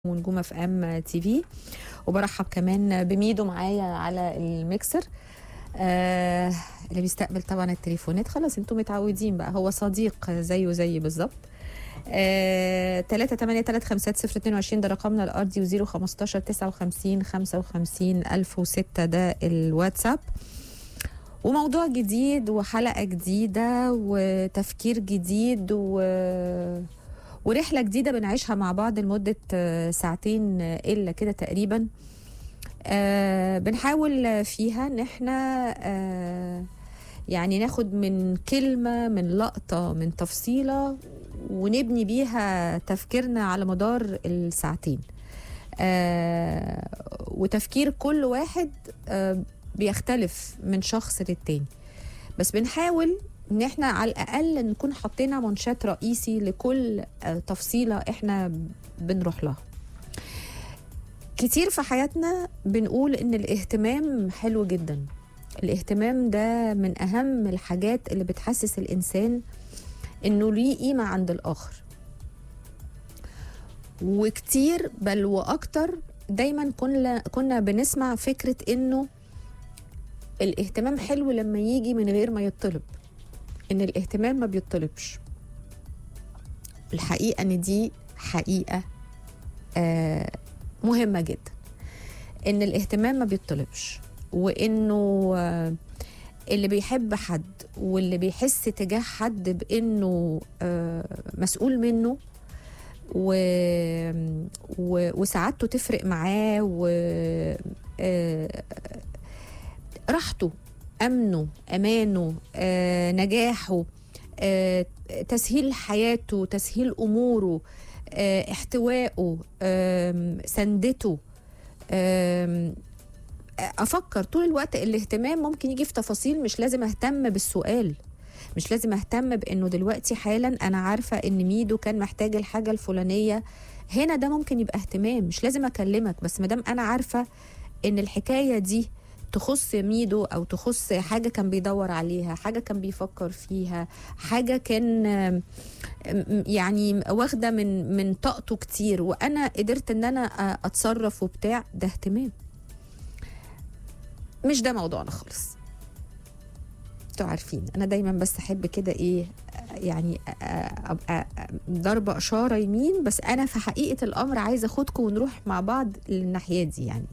ونجوم اف ام تي في وبرحب كمان بميدو معايا على الميكسر آه اللي بيستقبل طبعا التليفونات خلاص انتم متعودين بقى هو صديق زيه زيي بالظبط آه 3 8 3 5 0 22 ده رقمنا الارضي و0 15 59 55 1006 ده الواتساب وموضوع جديد وحلقة جديدة وتفكير جديد و ورحلة جديدة بنعيشها مع بعض لمدة آه، ساعتين آه، إلا كده تقريبا آه بنحاول فيها ان احنا آه يعني ناخد من كلمة من لقطة من تفصيلة ونبني بيها تفكيرنا على مدار الساعتين آه وتفكير كل واحد آه بيختلف من شخص للتاني بس بنحاول ان احنا على الاقل نكون حطينا منشات رئيسي لكل آه، تفصيله احنا بنروح لها كتير في حياتنا بنقول ان الاهتمام حلو جدا الاهتمام ده من اهم الحاجات اللي بتحسس الانسان انه ليه قيمه عند الاخر وكتير بل واكتر دايما كنا كنا بنسمع فكره انه الاهتمام حلو لما يجي من غير ما يطلب ان الاهتمام ما بيطلبش الحقيقه ان دي حقيقه آه مهمه جدا ان الاهتمام ما بيطلبش وانه آه اللي بيحب حد واللي بيحس تجاه حد بانه آه مسؤول منه و... و... وسعادته تفرق معاه و آه راحته امنه امانه آه، نجاحه آه، تسهيل حياته تسهيل اموره آه، احتوائه آم، سندته آم، افكر طول الوقت الاهتمام ممكن يجي في تفاصيل مش لازم اهتم بالسؤال مش لازم اهتم بانه دلوقتي حالا انا عارفه ان ميدو كان محتاج الحاجه الفلانيه هنا ده ممكن يبقى اهتمام مش لازم اكلمك بس مادام انا عارفه ان الحكايه دي تخص ميدو او تخص حاجه كان بيدور عليها حاجه كان بيفكر فيها حاجه كان آم، آم، يعني واخده من من طاقته كتير وانا قدرت ان انا آه، اتصرف وبتاع ده اهتمام مش ده موضوعنا خالص انتوا عارفين انا دايما بس احب كده ايه آه، يعني آه، آه، ابقى ضربه اشاره يمين بس انا في حقيقه الامر عايزه اخدكم ونروح مع بعض للناحيه دي يعني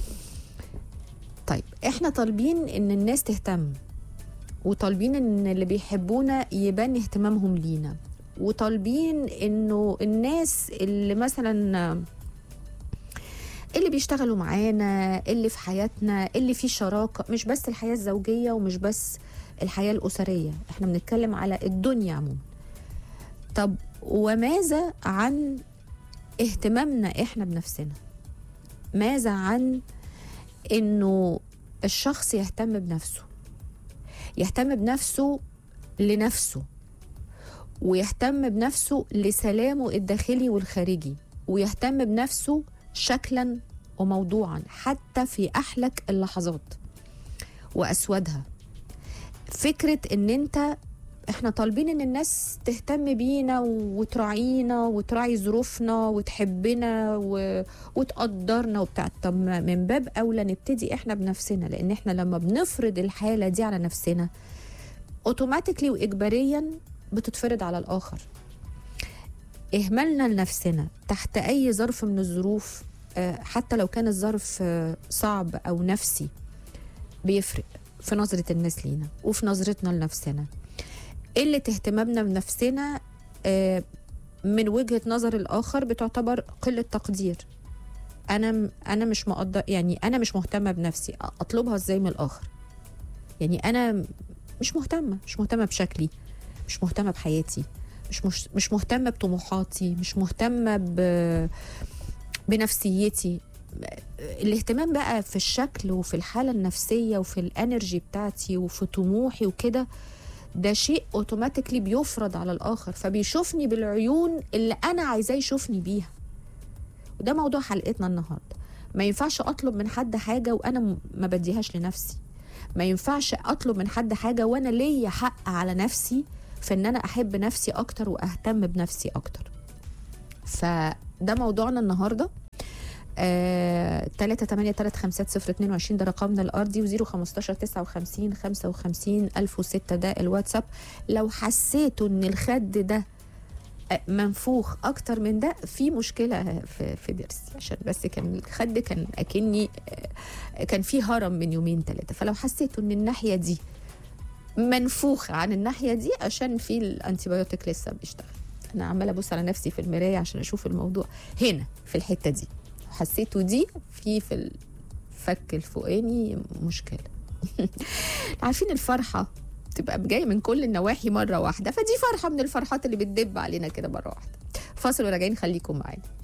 طيب احنا طالبين ان الناس تهتم وطالبين ان اللي بيحبونا يبان اهتمامهم لينا وطالبين انه الناس اللي مثلا اللي بيشتغلوا معانا اللي في حياتنا اللي في شراكة مش بس الحياة الزوجية ومش بس الحياة الأسرية احنا بنتكلم على الدنيا عموما طب وماذا عن اهتمامنا احنا بنفسنا ماذا عن انه الشخص يهتم بنفسه يهتم بنفسه لنفسه ويهتم بنفسه لسلامه الداخلي والخارجي ويهتم بنفسه شكلا وموضوعا حتى في احلك اللحظات واسودها فكره ان انت احنا طالبين ان الناس تهتم بينا وتراعينا وتراعي ظروفنا وتحبنا و... وتقدرنا وبتاع طب ما من باب اولى نبتدي احنا بنفسنا لان احنا لما بنفرض الحاله دي على نفسنا اوتوماتيكلي واجباريا بتتفرض على الاخر اهمالنا لنفسنا تحت اي ظرف من الظروف آه، حتى لو كان الظرف آه، صعب او نفسي بيفرق في نظره الناس لينا وفي نظرتنا لنفسنا قله اهتمامنا بنفسنا آه، من وجهه نظر الاخر بتعتبر قله تقدير انا انا مش مقدر يعني انا مش مهتمه بنفسي اطلبها ازاي من الاخر يعني انا مش مهتمه مش مهتمه بشكلي مش مهتمه بحياتي مش مش, مش مهتمه بطموحاتي مش مهتمه ب بنفسيتي الاهتمام بقى في الشكل وفي الحاله النفسيه وفي الانرجي بتاعتي وفي طموحي وكده ده شيء اوتوماتيكلي بيفرض على الاخر فبيشوفني بالعيون اللي انا عايزاه يشوفني بيها وده موضوع حلقتنا النهارده ما ينفعش اطلب من حد حاجه وانا م- ما بديهاش لنفسي ما ينفعش اطلب من حد حاجه وانا ليا حق على نفسي في ان انا احب نفسي اكتر واهتم بنفسي اكتر فده موضوعنا النهارده 3 8 3 5 0 22 ده رقمنا الارضي و0 15 59 55 1006 ده الواتساب لو حسيتوا ان الخد ده آه، منفوخ اكتر من ده في مشكله في في ضرسي عشان بس كان الخد كان اكني آه، كان في هرم من يومين ثلاثه فلو حسيتوا ان الناحيه دي منفوخه عن الناحيه دي عشان في الانتيبيوتيك لسه بيشتغل انا عماله ابص على نفسي في المرايه عشان اشوف الموضوع هنا في الحته دي حسيتوا دي في في الفك الفوقاني مشكله عارفين الفرحه تبقى جايه من كل النواحي مره واحده فدي فرحه من الفرحات اللي بتدب علينا كده مره واحده فاصل وراجعين خليكم معانا